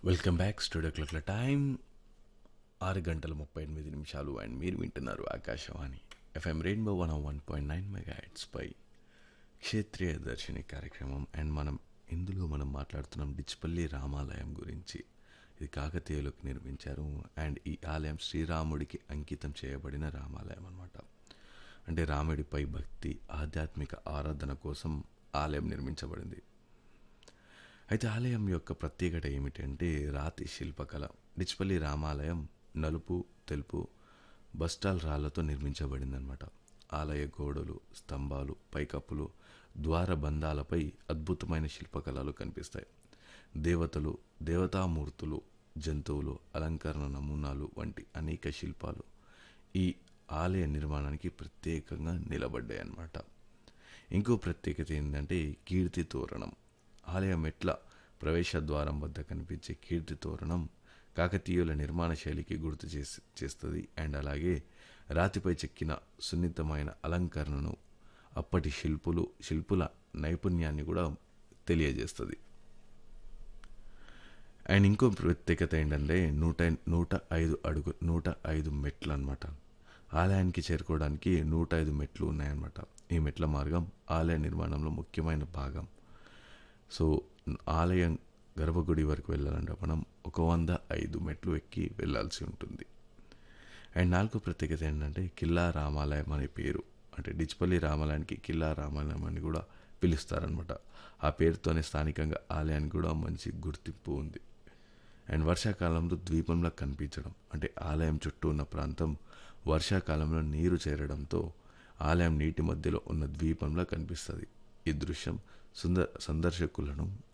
welcome back studio క్లాక్ల time ఆరు గంటల ముప్పై ఎనిమిది నిమిషాలు అండ్ మీరు వింటున్నారు Akashvani FM Rainbow one one point nine mega పై క్షేత్రీయ దర్శిని కార్యక్రమం అండ్ మనం ఇందులో మనం మాట్లాడుతున్నాం డిచ్పల్లి రామాలయం గురించి ఇది కాకతీయులకు నిర్మించారు అండ్ ఈ ఆలయం శ్రీరాముడికి అంకితం చేయబడిన రామాలయం అన్నమాట అంటే రాముడిపై భక్తి ఆధ్యాత్మిక ఆరాధన కోసం ఆలయం నిర్మించబడింది అయితే ఆలయం యొక్క ప్రత్యేకత ఏమిటంటే రాతి శిల్పకళ డిచ్పల్లి రామాలయం నలుపు తెలుపు బస్టాల్ రాళ్లతో నిర్మించబడిందనమాట ఆలయ గోడలు స్తంభాలు పైకప్పులు ద్వారబంధాలపై అద్భుతమైన శిల్పకళలు కనిపిస్తాయి దేవతలు దేవతామూర్తులు జంతువులు అలంకరణ నమూనాలు వంటి అనేక శిల్పాలు ఈ ఆలయ నిర్మాణానికి ప్రత్యేకంగా నిలబడ్డాయి అన్నమాట ఇంకో ప్రత్యేకత ఏంటంటే కీర్తి తోరణం ఆలయ మెట్ల ప్రవేశ ద్వారం వద్ద కనిపించే కీర్తి తోరణం కాకతీయుల నిర్మాణ శైలికి గుర్తు చేసి చేస్తుంది అండ్ అలాగే రాతిపై చెక్కిన సున్నితమైన అలంకరణను అప్పటి శిల్పులు శిల్పుల నైపుణ్యాన్ని కూడా తెలియజేస్తుంది అండ్ ఇంకో ప్రత్యేకత ఏంటంటే నూట నూట ఐదు అడుగు నూట ఐదు మెట్లు అనమాట ఆలయానికి చేరుకోవడానికి నూట ఐదు మెట్లు ఉన్నాయన్నమాట ఈ మెట్ల మార్గం ఆలయ నిర్మాణంలో ముఖ్యమైన భాగం సో ఆలయం గర్భగుడి వరకు వెళ్ళాలంటే మనం ఒక వంద ఐదు మెట్లు ఎక్కి వెళ్ళాల్సి ఉంటుంది అండ్ నాలుగో ప్రత్యేకత ఏంటంటే కిల్లా రామాలయం అనే పేరు అంటే డిచ్పల్లి రామాలయానికి కిల్లా రామాలయం అని కూడా పిలుస్తారనమాట ఆ పేరుతోనే స్థానికంగా ఆలయానికి కూడా మంచి గుర్తింపు ఉంది అండ్ వర్షాకాలంలో ద్వీపంలా కనిపించడం అంటే ఆలయం చుట్టూ ఉన్న ప్రాంతం వర్షాకాలంలో నీరు చేరడంతో ఆలయం నీటి మధ్యలో ఉన్న ద్వీపంలా కనిపిస్తుంది ఈ దృశ్యం సుందర సందర్శకులను